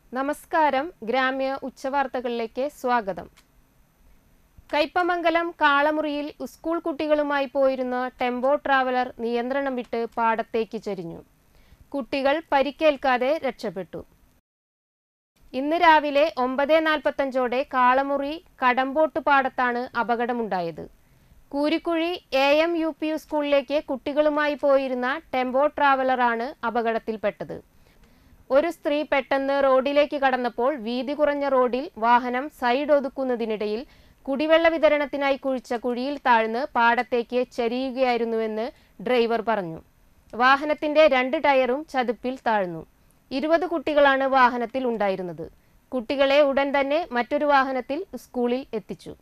നമസ്കാരം ഗ്രാമ്യ ഉച്ചവാർത്തകളിലേക്ക് സ്വാഗതം കയ്പമംഗലം കാളമുറിയിൽ സ്കൂൾ കുട്ടികളുമായി പോയിരുന്ന ടെമ്പോ ട്രാവലർ നിയന്ത്രണം വിട്ട് പാടത്തേക്ക് ചരിഞ്ഞു കുട്ടികൾ പരിക്കേൽക്കാതെ രക്ഷപ്പെട്ടു ഇന്ന് രാവിലെ ഒമ്പത് നാൽപ്പത്തഞ്ചോടെ കാളമുറി കടമ്പോട്ട് പാടത്താണ് അപകടമുണ്ടായത് Koorikuzhi A M U P യു സ്കൂളിലേക്ക് കുട്ടികളുമായി പോയിരുന്ന ടെമ്പോ ട്രാവലറാണ് അപകടത്തിൽപ്പെട്ടത് ഒരു സ്ത്രീ പെട്ടെന്ന് റോഡിലേക്ക് കടന്നപ്പോൾ വീതി കുറഞ്ഞ റോഡിൽ വാഹനം സൈഡ് ഒതുക്കുന്നതിനിടയിൽ കുടിവെള്ള വിതരണത്തിനായി കുഴിച്ച കുഴിയിൽ താഴ്ന്ന് പാടത്തേക്ക് ചരിയുകയായിരുന്നുവെന്ന് ഡ്രൈവർ പറഞ്ഞു വാഹനത്തിന്റെ രണ്ട് ടയറും ചതുപ്പിൽ താഴ്ന്നു ഇരുപത് കുട്ടികളാണ് വാഹനത്തിൽ ഉണ്ടായിരുന്നത് കുട്ടികളെ ഉടൻ തന്നെ മറ്റൊരു വാഹനത്തിൽ സ്കൂളിൽ എത്തിച്ചു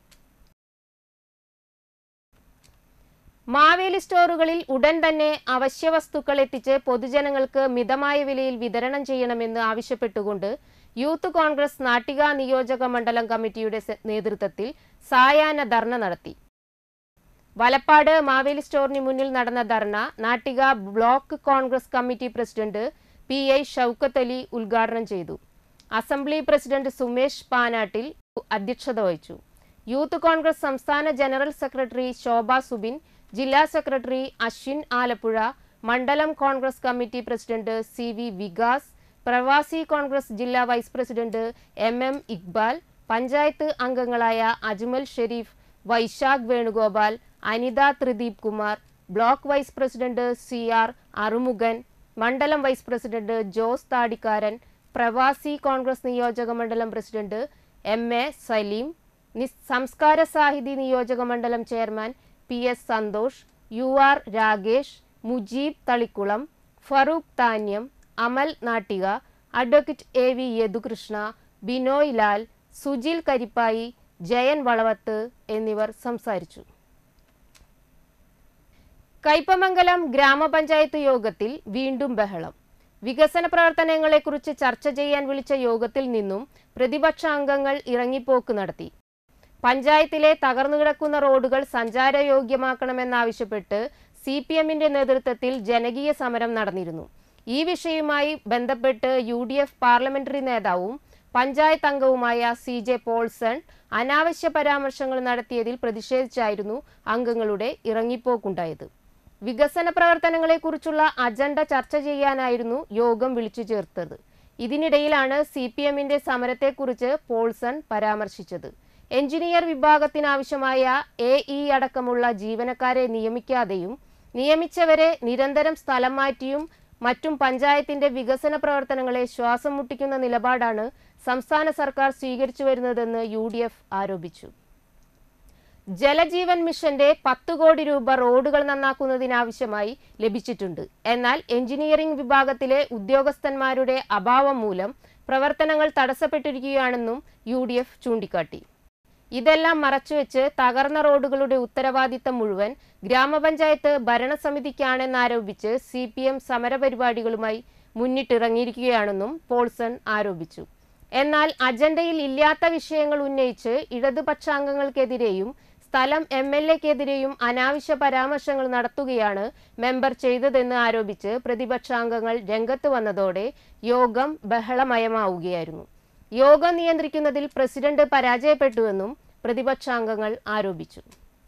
മാവേലി സ്റ്റോറുകളിൽ ഉടൻ തന്നെ അവശ്യ വസ്തുക്കൾ എത്തിച്ച് പൊതുജനങ്ങൾക്ക് മിതമായ വിലയിൽ വിതരണം ചെയ്യണമെന്ന് ആവശ്യപ്പെട്ടുകൊണ്ട് യൂത്ത് കോൺഗ്രസ് നാട്ടിക നിയോജക മണ്ഡലം കമ്മിറ്റിയുടെ സെ- നേതൃത്വത്തിൽ സായാഹ്ന ധർണ നടത്തി വലപ്പാട് മാവേലി സ്റ്റോറിന് മുന്നിൽ നടന്ന ധർണ Nattika block Congress committee president P I Shoukath Ali ഉദ്ഘാടനം ചെയ്തു അസംബ്ലി പ്രസിഡന്റ് സുമേഷ് പാനാട്ടിൽ അധ്യക്ഷത വഹിച്ചു യൂത്ത് കോൺഗ്രസ് സംസ്ഥാന ജനറൽ സെക്രട്ടറി ശോഭ സുബിൻ ജില്ലാ സെക്രട്ടറി അശ്വിൻ ആലപ്പുഴ മണ്ഡലം Congress committee president C V Vikas പ്രവാസി കോൺഗ്രസ് ജില്ലാ vice president M M Iqbal panchayat അംഗങ്ങളായ Ajmal Sharif Vaishakh Venugopal Anitha Thrideep Kumar block vice president C R Arumukhan മണ്ഡലം വൈസ് പ്രസിഡന്റ് ജോസ് താടിക്കാരൻ പ്രവാസി കോൺഗ്രസ് നിയോജക മണ്ഡലം പ്രസിഡന്റ് എം എ സലീം നിസ് സംസ്കാര സാഹിതി നിയോജക മണ്ഡലം chairman P S Santhosh U R Ragesh Mujeeb Thalikkulam Farook Thanyam Amal Nattika advocate A V Yadukrishna Binoy Lal Sujil Karippayi Jayan Valavath എന്നിവർ സംസാരിച്ചു കയ്പമംഗലം ഗ്രാമപഞ്ചായത്ത് യോഗത്തിൽ വീണ്ടും ബഹളം വികസന പ്രവർത്തനങ്ങളെക്കുറിച്ച് ചർച്ച ചെയ്യാൻ വിളിച്ച യോഗത്തിൽ നിന്നും പ്രതിപക്ഷ അംഗങ്ങൾ ഇറങ്ങിപ്പോക്ക് നടത്തി പഞ്ചായത്തിലെ തകർന്നുകിടക്കുന്ന റോഡുകൾ സഞ്ചാരയോഗ്യമാക്കണമെന്നാവശ്യപ്പെട്ട് സി പി എമ്മിന്റെ നേതൃത്വത്തിൽ ജനകീയ സമരം നടന്നിരുന്നു ഈ വിഷയവുമായി ബന്ധപ്പെട്ട് യു ഡി എഫ് പാർലമെന്ററി നേതാവും പഞ്ചായത്ത് അംഗവുമായ സി ജെ പോൾസൺ അനാവശ്യ പരാമർശങ്ങൾ നടത്തിയതിൽ പ്രതിഷേധിച്ചായിരുന്നു അംഗങ്ങളുടെ ഇറങ്ങിപ്പോക്കുണ്ടായത് വികസന പ്രവർത്തനങ്ങളെക്കുറിച്ചുള്ള അജണ്ട ചർച്ച ചെയ്യാനായിരുന്നു യോഗം വിളിച്ചു ചേർത്തത് ഇതിനിടയിലാണ് സി പി എമ്മിന്റെ സമരത്തെക്കുറിച്ച് പോൾസൺ പരാമർശിച്ചത് എഞ്ചിനീയർ വിഭാഗത്തിനാവശ്യമായ എ ഇ അടക്കമുള്ള ജീവനക്കാരെ നിയമിക്കാതെയും നിയമിച്ചവരെ നിരന്തരം സ്ഥലം മാറ്റിയും മറ്റും പഞ്ചായത്തിന്റെ വികസന പ്രവർത്തനങ്ങളെ ശ്വാസം മുട്ടിക്കുന്ന നിലപാടാണ് സംസ്ഥാന സർക്കാർ സ്വീകരിച്ചു വരുന്നതെന്ന് യു ഡി എഫ് ആരോപിച്ചു ജലജീവൻ മിഷന്റെ പത്ത് കോടി രൂപ റോഡുകൾ നന്നാക്കുന്നതിനാവശ്യമായി ലഭിച്ചിട്ടുണ്ട് എന്നാൽ എഞ്ചിനീയറിംഗ് വിഭാഗത്തിലെ ഉദ്യോഗസ്ഥന്മാരുടെ അഭാവം മൂലം പ്രവർത്തനങ്ങൾ തടസ്സപ്പെട്ടിരിക്കുകയാണെന്നും യു ഡി എഫ് ചൂണ്ടിക്കാട്ടി ഇതെല്ലാം മറച്ചുവെച്ച് തകർന്ന റോഡുകളുടെ ഉത്തരവാദിത്തം മുഴുവൻ ഗ്രാമപഞ്ചായത്ത് ഭരണസമിതിക്കാണെന്നാരോപിച്ച് സി പി എം സമരപരിപാടികളുമായി മുന്നിട്ടിറങ്ങിയിരിക്കുകയാണെന്നും പോൾസൺ ആരോപിച്ചു എന്നാൽ അജണ്ടയിൽ ഇല്ലാത്ത വിഷയങ്ങൾ ഉന്നയിച്ച് ഇടതുപക്ഷാംഗങ്ങൾക്കെതിരെയും സ്ഥലം എം എൽ എക്കെതിരെയും അനാവശ്യ പരാമർശങ്ങൾ നടത്തുകയാണ് മെമ്പർ ചെയ്തതെന്ന് ആരോപിച്ച് പ്രതിപക്ഷാംഗങ്ങൾ രംഗത്ത് വന്നതോടെ യോഗം ബഹളമയമാവുകയായിരുന്നു യോഗം നിയന്ത്രിക്കുന്നതിൽ പ്രസിഡന്റ് പരാജയപ്പെട്ടുവെന്നും പ്രതിപക്ഷാംഗങ്ങൾ ആരോപിച്ചു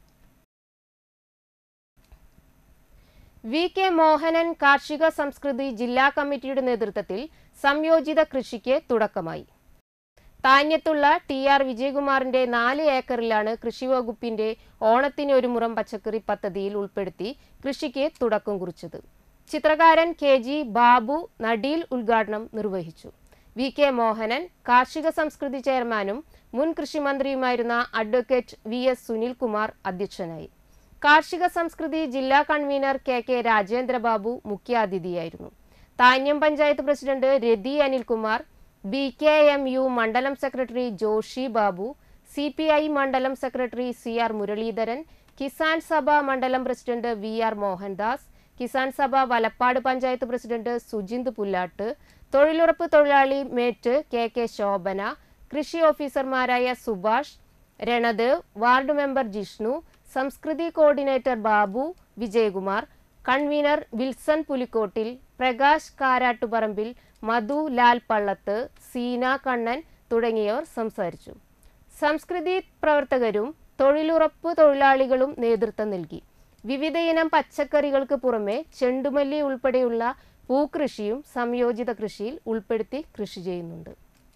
വി കെ മോഹനൻ കാർഷിക സംസ്കൃതി ജില്ലാ കമ്മിറ്റിയുടെ നേതൃത്വത്തിൽ സംയോജിത കൃഷിക്ക് തുടക്കമായി താന്യത്തുള്ള ടി ആർ വിജയകുമാറിന്റെ നാല് ഏക്കറിലാണ് കൃഷിവകുപ്പിന്റെ ഓണത്തിന് ഒരു മുറം പച്ചക്കറി പദ്ധതിയിൽ ഉൾപ്പെടുത്തി കൃഷിക്ക് തുടക്കം കുറിച്ചത് ചിത്രകാരൻ കെ ജി ബാബു നടീൽ ഉദ്ഘാടനം നിർവഹിച്ചു വി കെ മോഹനൻ കാർഷിക സംസ്കൃതി ചെയർമാനും മുൻ കൃഷിമന്ത്രിയുമായിരുന്ന അഡ്വക്കേറ്റ് വി എസ് സുനിൽകുമാർ അധ്യക്ഷനായി കാർഷിക സംസ്കൃതി ജില്ലാ കൺവീനർ കെ കെ രാജേന്ദ്രബാബു മുഖ്യാതിഥിയായിരുന്നു Thanyam panchayat president Rathi Anilkumar B K M U മണ്ഡലം secretary Joshi Babu C P I മണ്ഡലം secretary C R Muraleedharan Kisan Sabha മണ്ഡലം president V R Mohandas Kisan Sabha Valappad panchayat president Sujinth Pullattu തൊഴിലുറപ്പ് തൊഴിലാളി മേറ്റ് കെ കെ ശോഭന കൃഷി ഓഫീസർമാരായ സുഭാഷ് രണദേവ് വാർഡ് മെമ്പർ ജിഷ്ണു സംസ്കൃതി കോർഡിനേറ്റർ ബാബു വിജയകുമാർ കൺവീനർ വിൽസൺ പുലിക്കോട്ടിൽ പ്രകാശ് കാരാട്ടുപറമ്പിൽ മധു ലാൽ പള്ളത്ത് സീന കണ്ണൻ തുടങ്ങിയവർ സംസാരിച്ചു സംസ്കൃതി പ്രവർത്തകരും തൊഴിലുറപ്പ് തൊഴിലാളികളും നേതൃത്വം നൽകി വിവിധയിനം പച്ചക്കറികൾക്ക് പുറമെ ചെണ്ടുമല്ലി ഉൾപ്പെടെയുള്ള പൂക്കൃഷിയും സംയോജിത കൃഷിയിൽ ഉൾപ്പെടുത്തി കൃഷി ചെയ്യുന്നുണ്ട്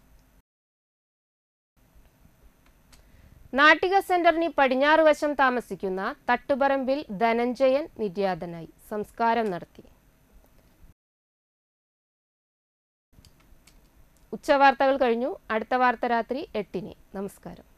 നാട്ടിക സെന്ററിന് പടിഞ്ഞാറ് വശം താമസിക്കുന്ന തട്ടുപറമ്പിൽ ധനഞ്ജയൻ നിര്യാതനായി സംസ്കാരം നടത്തി ഉച്ചവാർത്തകൾ കഴിഞ്ഞു അടുത്ത വാർത്ത രാത്രി എട്ടിന് നമസ്കാരം